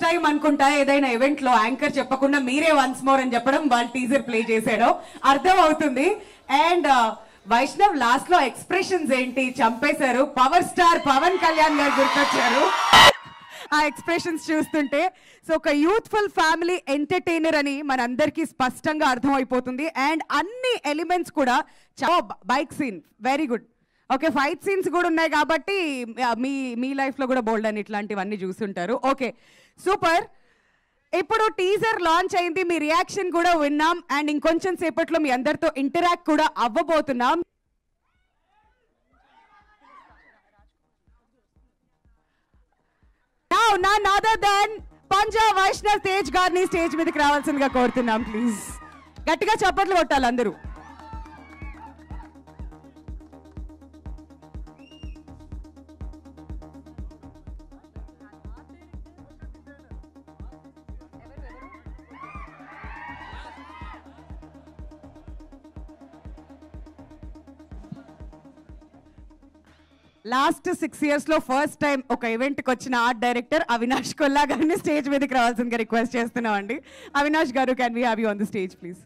time అనుకుంటా ఏదైనా event లో యాంకర్ చెప్పకుండా మీరే వన్స్ మోర్ అని చెప్పడం వాళ్ళు టీజర్ ప్లే చేసాడో అర్థం అవుతుంది అండ్ వైష్ణవ్ లాస్ట్ లో ఎక్స్ప్రెషన్స్ ఏంటి చంపేశారు పవర్ స్టార్ పవన్ కళ్యాణ్ గారు గుర్తొచ్చారు ఆ ఎక్స్ప్రెషన్స్ చూస్తుంటే సో ఒక యూత్ఫుల్ ఫ్యామిలీ ఎంటర్టైనర్ అని మనందరికీ స్పష్టంగా అర్థమైపోతుంది అండ్ అన్ని ఎలిమెంట్స్ కూడా bike scene very good okay fight scenes కూడా ఉన్నాయి కాబట్టి ఆ, మీ మీ లైఫ్ లో కూడా బోల్డ్ అని ఇట్లాంటివన్నీ చూస్తుంటారు ఓకే సూపర్ ఇప్పుడు టీజర్ లాంచ్ అయింది మీ రియాక్షన్ కూడా విన్నాం అండ్ ఇంకొంచెం సేపట్లో మీ అందరితో ఇంటరాక్ట్ కూడా అవ్వబోతున్నాం Now, none other than పంజా వైష్ణవ్ తేజ్ గారిని స్టేజ్ మీదకి రావాల్సిందిగా కోరుతున్నాం ప్లీజ్ గట్టిగా చప్పట్లు కొట్టాలి అందరూ లాస్ట్ సిక్స్ ఇయర్స్ లో ఫస్ట్ టైం ఒక ఈవెంట్ కి వచ్చిన ఆర్ట్ డైరెక్టర్ అవినాష్ కొల్లా గారిని స్టేజ్ మీదకి రావాల్సిందిగా రిక్వెస్ట్ చేస్తున్నాం అండి Avinash garu can we have you on the stage please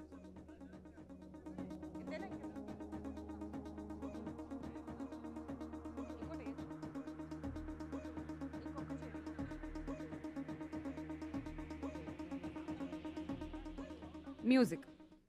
music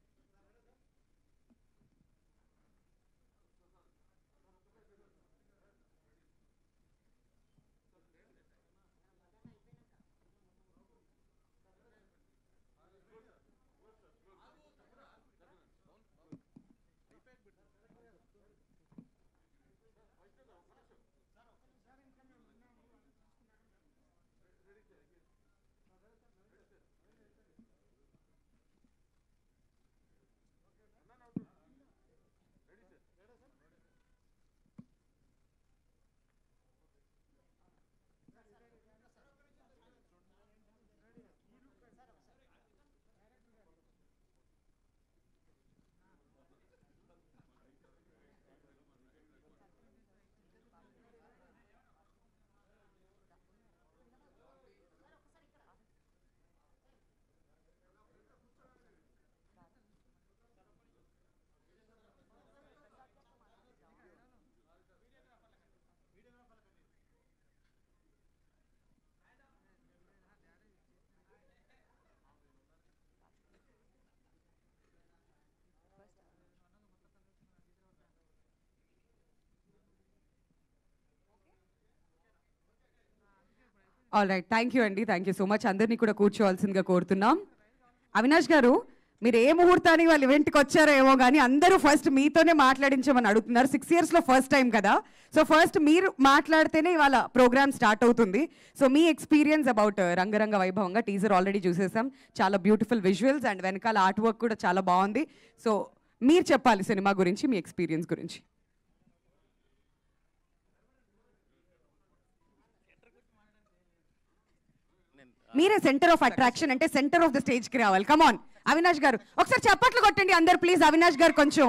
all right thank you అండి థ్యాంక్ యూ సో మచ్ అందరినీ కూడా కూర్చోవాల్సిందిగా కోరుతున్నాం అవినాష్ గారు మీరు ఏ ముహూర్తానికి వాళ్ళు ఈవెంట్కి వచ్చారో ఏమో కానీ అందరూ ఫస్ట్ మీతోనే మాట్లాడించమని అడుగుతున్నారు సిక్స్ ఇయర్స్లో ఫస్ట్ టైం కదా సో ఫస్ట్ మీరు మాట్లాడితేనే ఇవాళ ప్రోగ్రామ్ స్టార్ట్ అవుతుంది సో మీ experience about Rangaranga Vaibhavanga teaser already చూసేసాం చాలా బ్యూటిఫుల్ విజువల్స్ అండ్ వెనకాల ఆర్ట్ వర్క్ కూడా చాలా బాగుంది సో మీరు చెప్పాలి సినిమా గురించి మీ ఎక్స్పీరియన్స్ గురించి మీరే సెంటర్ ఆఫ్ అట్రాక్షన్ అంటే సెంటర్ ఆఫ్ ద స్టేజ్ కి రావాలి కమాన్ అవినాష్ గారు ఒకసారి చప్పట్లు కొట్టండి అందరు ప్లీజ్ అవినాష్ గారు కొంచెం